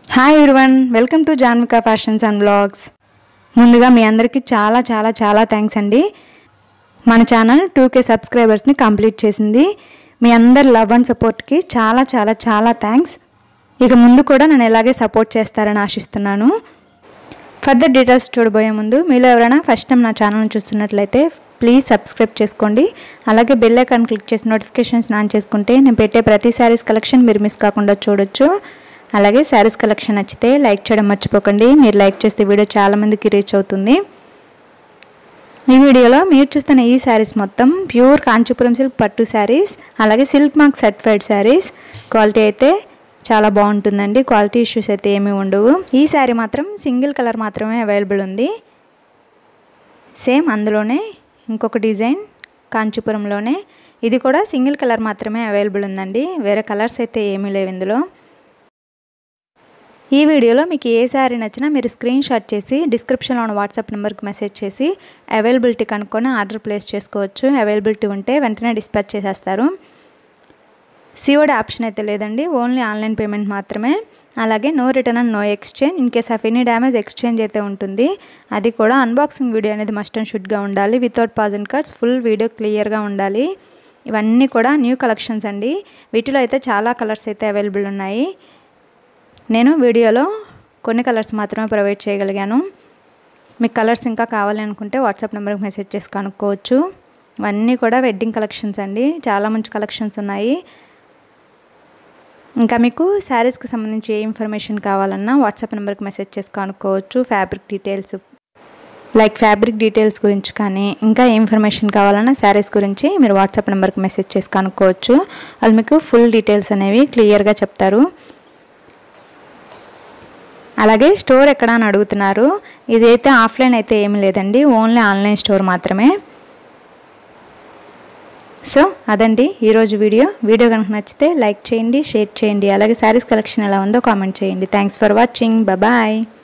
hi everyone welcome to Janvika fashions and blogs ముందుగా మీ అందరికీ చాలా చాలా చాలా థ్యాంక్స్ అండి మన ఛానల్ టూ కే సబ్స్క్రైబర్స్ని కంప్లీట్ చేసింది మీ అందరి లవ్ అండ్ సపోర్ట్కి చాలా చాలా చాలా థ్యాంక్స్ ఇక ముందు కూడా నన్ను ఇలాగే సపోర్ట్ చేస్తారని ఆశిస్తున్నాను ఫర్దర్ డీటెయిల్స్ చూడబోయే ముందు మీలో ఎవరైనా ఫస్ట్ టైం నా ఛానల్ని చూస్తున్నట్లయితే ప్లీజ్ సబ్స్క్రైబ్ చేసుకోండి అలాగే బెల్ ఐకాన్ క్లిక్ చేసి నోటిఫికేషన్స్ ఆన్ చేసుకుంటే నేను పెట్టే ప్రతి శారీస్ కలెక్షన్ మీరు మిస్ కాకుండా చూడొచ్చు అలాగే శారీస్ కలెక్షన్ నచ్చితే లైక్ చేయడం మర్చిపోకండి మీరు లైక్ చేస్తే వీడియో చాలామందికి రీచ్ అవుతుంది ఈ వీడియోలో మీరు చూస్తున్న ఈ శారీస్ మొత్తం ప్యూర్ కాంచీపురం సిల్క్ పట్టు శారీస్ అలాగే silk mark certified sarees quality అయితే చాలా బాగుంటుందండి క్వాలిటీ ఇష్యూస్ అయితే ఏమీ ఉండవు ఈ శారీ మాత్రం సింగిల్ కలర్ మాత్రమే అవైలబుల్ ఉంది సేమ్ అందులోనే ఇంకొక డిజైన్ కాంచీపురంలోనే ఇది కూడా సింగిల్ కలర్ మాత్రమే అవైలబుల్ ఉందండి వేరే కలర్స్ అయితే ఏమీ లేవు ఇందులో ఈ వీడియోలో మీకు ఏ శారీ నచ్చినా మీరు స్క్రీన్ షాట్ చేసి డిస్క్రిప్షన్లో ఉన్న వాట్సాప్ నెంబర్కి మెసేజ్ చేసి అవైలబిలిటీ కనుక్కొని ఆర్డర్ ప్లేస్ చేసుకోవచ్చు అవైలబిలిటీ ఉంటే వెంటనే డిస్పాచ్ చేసేస్తారు సిఓడి ఆప్షన్ అయితే లేదండి ఓన్లీ ఆన్లైన్ పేమెంట్ మాత్రమే అలాగే no return and no exchange in case of any damage exchange అయితే ఉంటుంది అది కూడా అన్బాక్సింగ్ వీడియో అనేది మస్ట్ అండ్ షుడ్గా ఉండాలి without pause and cuts full video క్లియర్గా ఉండాలి ఇవన్నీ కూడా న్యూ కలెక్షన్స్ అండి వీటిలో అయితే చాలా కలర్స్ అయితే అవైలబుల్ ఉన్నాయి నేను వీడియోలో కొన్ని కలర్స్ మాత్రమే ప్రొవైడ్ చేయగలిగాను మీకు కలర్స్ ఇంకా కావాలి అనుకుంటే వాట్సాప్ నెంబర్కి మెసేజ్ చేసి కనుక్కోవచ్చు ఇవన్నీ కూడా వెడ్డింగ్ కలెక్షన్స్ అండి చాలా మంచి కలెక్షన్స్ ఉన్నాయి ఇంకా మీకు శారీస్కి సంబంధించి ఏ ఇన్ఫర్మేషన్ కావాలన్నా వాట్సాప్ నెంబర్కి మెసేజ్ చేసి కనుక్కోవచ్చు fabric details like fabric details గురించి కానీ ఇంకా ఏ ఇన్ఫర్మేషన్ కావాలన్నా శారీస్ గురించి మీరు వాట్సాప్ నెంబర్కి మెసేజ్ చేసి కనుక్కోవచ్చు వాళ్ళు మీకు ఫుల్ డీటెయిల్స్ అనేవి క్లియర్గా చెప్తారు అలాగే స్టోర్ ఎక్కడ అని అడుగుతున్నారు ఇదైతే ఆఫ్లైన్ అయితే ఏమీ లేదండి ఓన్లీ ఆన్లైన్ స్టోర్ మాత్రమే సో అదండి ఈరోజు వీడియో వీడియో కనుక నచ్చితే లైక్ చేయండి షేర్ చేయండి అలాగే శారీస్ కలెక్షన్ ఎలా ఉందో కామెంట్ చేయండి థ్యాంక్స్ ఫర్ వాచింగ్ బాయ్